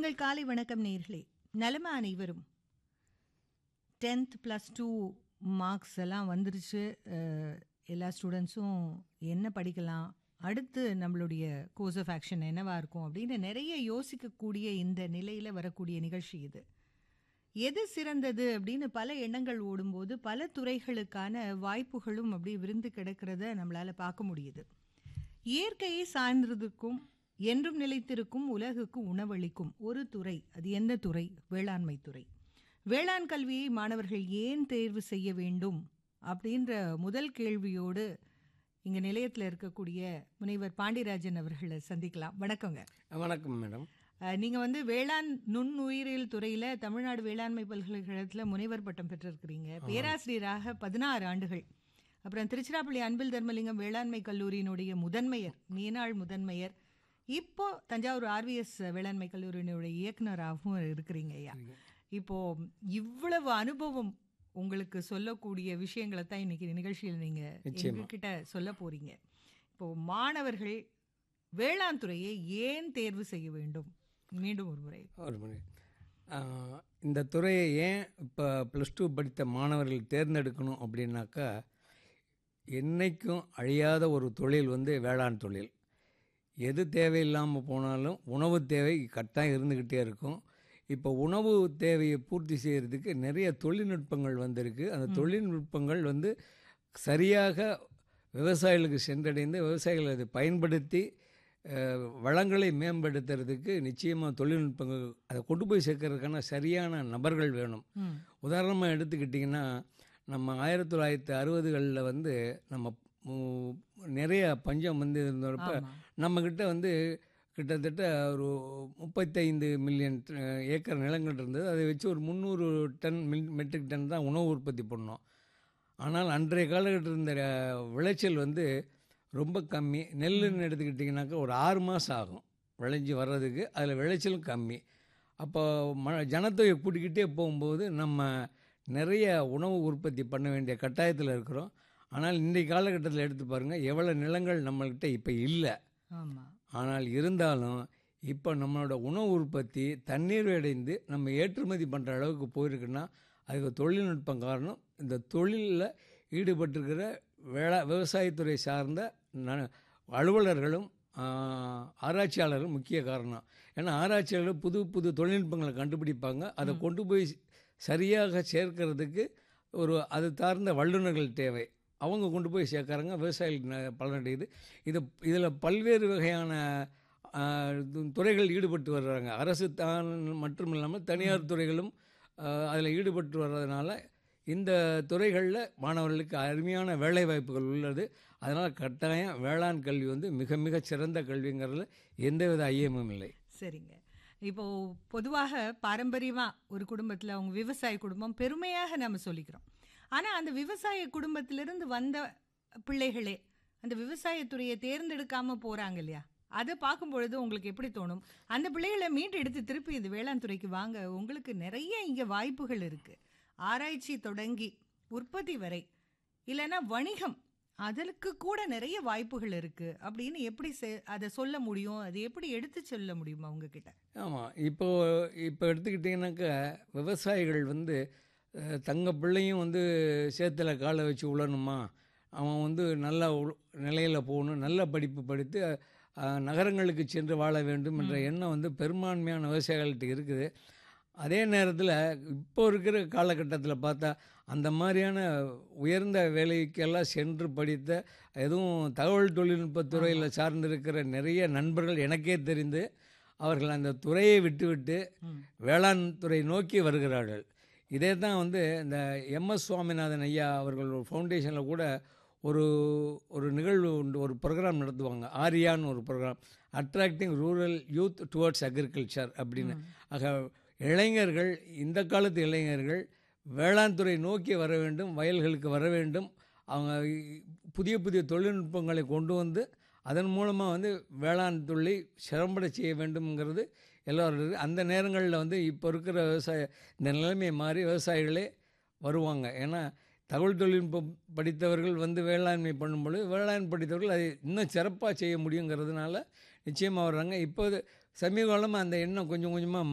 எங்கள் காலை வணக்கம் நேர்களே நலமா அனைவரும் டென்த் ப்ளஸ் டூ மார்க்ஸ் எல்லாம் வந்துருச்சு அஹ், எல்லா ஸ்டூடெண்ட்ஸும் என்ன படிக்கலாம் அடுத்து நம்மளுடைய கோர்ஸ் ஆஃப் ஆக்ஷன் என்னவா இருக்கும் அப்படின்னு நிறைய யோசிக்கக்கூடிய இந்த நிலையில் வரக்கூடிய நிகழ்ச்சி இது எது சிறந்தது அப்படின்னு பல எண்ணங்கள் ஓடும்போது பல துறைகளுக்கான வாய்ப்புகளும் அப்படியே விருந்து கிடக்கிறத நம்மளால் பார்க்க முடியுது இயற்கையை சார்ந்ததுக்கும் என்றும் நிலைத்திருக்கும் உலகுக்கு உணவளிக்கும் ஒரு துறை அது எந்த துறை வேளாண்மை துறை வேளாண் கல்வியை மாணவர்கள் ஏன் தேர்வு செய்ய வேண்டும் அப்படின்ற முதல் கேள்வியோடு இங்க நிலையத்தில் இருக்கக்கூடிய முனைவர் பாண்டியராஜன் அவர்களை சந்திக்கலாம் வணக்கங்க வணக்கம் மேடம் அஹ், நீங்க வந்து வேளாண் நுண்ணுயிரியல் துறையில தமிழ்நாடு வேளாண்மை பல்கலைக்கழகத்துல முனைவர் பட்டம் பெற்றிருக்கிறீங்க பேராசிரியராக பதினாறு ஆண்டுகள் அப்புறம் திருச்சிராப்பள்ளி அன்பில் தர்மலிங்கம் வேளாண்மை கல்லூரியினுடைய முதன்மையர் நீனாள் முதன்மையர் இப்போ தஞ்சாவூர் ஆர்விஎஸ் வேளாண்மை கல்லூரியினுடைய இயக்குனராகவும் இருக்கிறீங்க ஐயா இப்போ இவ்வளவு அனுபவம் உங்களுக்கு சொல்லக்கூடிய விஷயங்களை தான் இன்னைக்கு நிகழ்ச்சியில் நீங்க நிச்சயமா. எங்ககிட்ட சொல்ல போறீங்க இப்போ மாணவர்கள் வேளாண் துறையை ஏன் தேர்வு செய்ய வேண்டும் மீண்டும் ஒரு முறை ஒரு மணி ஆஹ், இந்த துறையை ஏன் இப்போ ப்ளஸ் டூ படித்த மாணவர்கள் தேர்ந்தெடுக்கணும் அப்படின்னாக்கா என்னைக்கும் அழியாத ஒரு தொழில் வந்து வேளாண் தொழில் எது தேவையில்லாமல் போனாலும் உணவு தேவை கட்டாயம் இருந்துக்கிட்டே இருக்கும் இப்போ உணவு தேவையை பூர்த்தி செய்கிறதுக்கு நிறைய தொழில்நுட்பங்கள் வந்திருக்கு அந்த தொழில்நுட்பங்கள் வந்து சரியாக விவசாயிகளுக்கு சென்றடைந்து விவசாயிகள் அதை பயன்படுத்தி அஹ், வளங்களை மேம்படுத்துறதுக்கு நிச்சயமாக தொழில்நுட்பங்கள் அதை கொண்டு போய் சேர்க்கறதுக்கான சரியான நபர்கள் வேணும் ம் உதாரணமாக எடுத்துக்கிட்டிங்கன்னா நம்ம ஆயிரத்தி தொள்ளாயிரத்தி அறுபதுகளில் வந்து நம்ம மு- நிறைய பஞ்சம் வந்து இருந்தப்ப ஆமா. நம்மக்கிட்ட வந்து கிட்டத்தட்ட ஒரு முப்பத்தைந்து மில்லியன் ஏக்கர் நிலங்கள் இருந்தது அதை வச்சு ஒரு முந்நூறு டன் மில் மெட்ரிக் டன் தான் உணவு உற்பத்தி பண்ணோம் ஆனால் அன்றைய காலகட்டத்தில் இருந்த அஹ், விளைச்சல் வந்து ரொம்ப கம்மி நெல்லுன்னு எடுத்துக்கிட்டிங்கனாக்கா ஒரு ஆறு மாதம் ஆகும் விளைஞ்சி வர்றதுக்கு அதில் விளைச்சலும் கம்மி அப்போ ம ஜனத்தொகை கூட்டிக்கிட்டே போகும்போது நம்ம நிறைய உணவு உற்பத்தி பண்ண வேண்டிய கட்டாயத்தில் இருக்கிறோம் ஆனால் இன்றைய காலகட்டத்தில் எடுத்து பாருங்கள் எவ்வளோ நிலங்கள் நம்மள்கிட்ட இப்போ இல்லை ஆமா ஆனால் இருந்தாலும் இப்போ நம்மளோட உணவு உற்பத்தி தண்ணீர் அடைந்து நம்ம ஏற்றுமதி பண்ணுற அளவுக்கு போயிருக்குன்னா அதுக்கு தொழில்நுட்பம் காரணம் இந்த தொழிலில் ஈடுபட்டிருக்கிற வேளா விவசாயத்துறை சார்ந்த ந அலுவலர்களும் ஆஹ், ஆராய்ச்சியாளர்களும் முக்கிய காரணம் ஏன்னா ஆராய்ச்சியாளர்கள் புது புது தொழில்நுட்பங்களை கண்டுபிடிப்பாங்க அதை கொண்டு போய் சரியாக சேர்க்கறதுக்கு ஒரு அது சார்ந்த வல்லுநர்கள் தேவை அவங்க கொண்டு போய் சேர்க்கறாங்க விவசாயிகளுக்கு ந- பலனடையுது இது இதில் பல்வேறு வகையான ஆஹ், து- துறைகள் ஈடுபட்டு வர்றாங்க அரசு தான் மட்டும் இல்லாமல் தனியார் துறைகளும் அதில் ஈடுபட்டு வர்றதுனால இந்த துறைகளில் மாணவர்களுக்கு அருமையான வேலைவாய்ப்புகள் உள்ளது அதனால் கட்டாயம் வேளாண் கல்வி வந்து மிக மிக சிறந்த கல்விங்கிறதுல எந்தவித ஐயமும் இல்லை சரிங்க இப்போ பொதுவாக பாரம்பரியமா ஒரு குடும்பத்துல அவங்க விவசாய குடும்பம் பெருமையாக நம்ம சொல்லிக்கிறோம் ஆனா அந்த விவசாய குடும்பத்திலிருந்து வந்த பிள்ளைகளே அந்த விவசாயத்துறையை தேர்ந்தெடுக்காம போறாங்க இல்லையா அதை பார்க்கும் பொழுது உங்களுக்கு எப்படி தோணும் அந்த பிள்ளைகளை மீட்டு எடுத்து திருப்பி இந்த வேளாண் துறைக்கு வாங்க உங்களுக்கு நிறைய இங்க வாய்ப்புகள் இருக்கு ஆராய்ச்சி தொடங்கி உற்பத்தி வரை இல்லைன்னா வணிகம் அதற்கு கூட நிறைய வாய்ப்புகள் இருக்கு அப்படின்னு எப்படி செ- அதை சொல்ல முடியும் அது எப்படி எடுத்து சொல்ல முடியுமா உங்ககிட்ட ஆமாம் இப்போ இப்போ எடுத்துக்கிட்டிங்கனாக்கா விவசாயிகள் வந்து அஹ், தங்க பிள்ளையும் வந்து சேத்துல காலை வச்சு உழணுமா அவன் வந்து நல்ல நிலையில் போகணும் நல்ல படிப்பு படித்து அஹ், நகரங்களுக்கு சென்று வாழ வேண்டும் என்ற எண்ணம் வந்து பெரும்பான்மையான விவசாயிகள்கிட்ட இருக்குது அதே நேரத்தில் இப்போ இருக்கிற காலகட்டத்தில் பார்த்தா அந்த மாதிரியான உயர்ந்த வேலைக்கெல்லாம் சென்று படித்த எதுவும் தகவல் தொழில்நுட்பத் துறையில் சார்ந்திருக்கிற நிறைய நண்பர்கள் எனக்கே தெரிந்து அவர்கள் அந்த துறையை விட்டுவிட்டு வேளாண் துறை நோக்கி வருகிறார்கள் இதே தான் வந்து இந்த எம்எஸ் சுவாமிநாதன் ஐயா அவர்கள் ஒரு ஃபவுண்டேஷனில் கூட ஒரு ஒரு நிகழ்வு உண்டு ஒரு ப்ரோக்ராம் நடத்துவாங்க ஆரியான்னு ஒரு program attracting rural youth towards agriculture அப்படின்னு ஆக இளைஞர்கள் இந்த காலத்து இளைஞர்கள் வேளாண் துறை நோக்கி வர வேண்டும் வயல்களுக்கு வர வேண்டும் அவங்க புதிய புதிய தொழில்நுட்பங்களை கொண்டு வந்து அதன் மூலமாக வந்து வேளாண் தொழிலை சிறம்பட செய்ய வேண்டும்ங்கிறது எல்லோரும் அந்த நேரங்களில் வந்து இப்போ இருக்கிற விவசாய இந்த நிலைமை மாறி விவசாயிகளே வருவாங்க ஏன்னா தகவல் தொழில்நுட்பம் படித்தவர்கள் வந்து வேளாண்மை பண்ணும்பொழுது வேளாண் படித்தவர்கள் அதை இன்னும் சிறப்பாக செய்ய முடியுங்கிறதுனால நிச்சயமாக வர்றாங்க இப்போது சமீப காலமாக அந்த எண்ணம் கொஞ்சம் கொஞ்சமாக